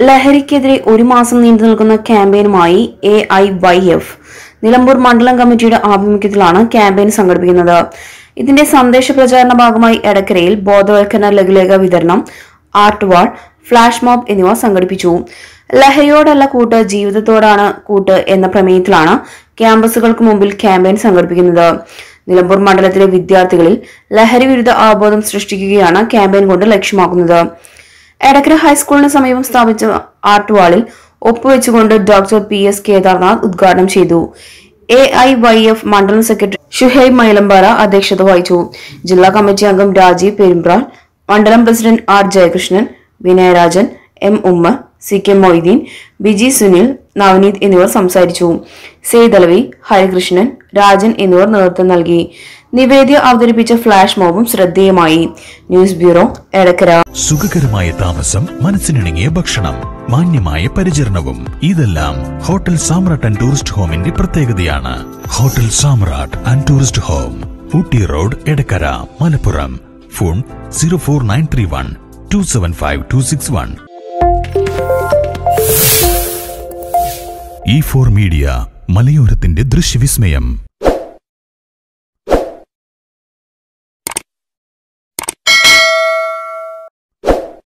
ലഹരിക്കെതിരെ ഒരു മാസം നീണ്ടു നിൽക്കുന്ന ക്യാമ്പയിനുമായി A I Y F Nilambur മണ്ഡലം കമ്മിറ്റിയുടെ ആഭിമുഖ്യത്തിലാണ് ക്യാമ്പയിൻ സംഘടിപ്പിക്കുന്നത് ഇതിന്റെ സന്ദേശ പ്രചാരണ ഭാഗമായി എടക്കരയിൽ ബോധവൽക്കരണ ലഘുലേഖ വിതരണം ആർട്ട് വാൾ ഫ്ലാഷ് മോബ് എന്നിവ സംഘടിപ്പിച്ചു ലഹരിയോടല്ല കൂട്ട് ജീവിതത്തോടാണ് കൂട്ട് എന്ന പ്രമേയത്തിലാണ് ക്യാമ്പസുകൾക്ക് മുമ്പിൽ ക്യാമ്പയിൻ സംഘടിപ്പിക്കുന്നത് നിലമ്പൂർ മണ്ഡലത്തിലെ വിദ്യാർത്ഥികളിൽ ലഹരി വിരുദ്ധ അവബോധം സൃഷ്ടിക്കുകയാണ് ക്യാമ്പയിൻ കൊണ്ട് ലക്ഷ്യമാക്കുന്നത് എടക്കര ഹൈസ്കൂളിന് സമീപം സ്ഥാപിച്ച ആർട്ട് വാളിൽ ഒപ്പുവെച്ചുകൊണ്ട് ഡോക്ടർ പി എസ് കേദാർനാഥ് ഉദ്ഘാടനം ചെയ്തു എ ഐ വൈ എഫ് മണ്ഡലം സെക്രട്ടറി ഷുഹൈബ് മൈലമ്പാറ അധ്യക്ഷത വഹിച്ചു ജില്ലാ കമ്മിറ്റി അംഗം രാജീവ് പെരുമ്പ്രാൾ മണ്ഡലം president R Jayakrishnan Vinayarajan M Ummer C K Moideen Biji Sunil Navaneeth എന്നിവർ സംസാരിച്ചു സെയ്തലവി ഹരികൃഷ്ണൻ രാജൻ എന്നിവർ നേതൃത്വം നൽകി നിവേദ്യ അവതരിപ്പിച്ച ഫ്ലാഷ് മോബും ശ്രദ്ധേയമായി ന്യൂസ് ബ്യൂറോ എടക്കര സുഖകരമായ താമസം മനസ്സിനിണങ്ങിയ ഭക്ഷണം മാന്യമായ പരിചരണവും ഇതെല്ലാം ഹോട്ടൽ സാമ്രാട്ട് ആൻഡ് ടൂറിസ്റ്റ് ഹോമിന്റെ പ്രത്യേകതയാണ് hotel Samrat and tourist home Ooty road Edakkara Malappuram phone zero four nine three one two seven five two six one E four media മലയോരത്തിന്റെ ദൃശ്യവിസ്മയം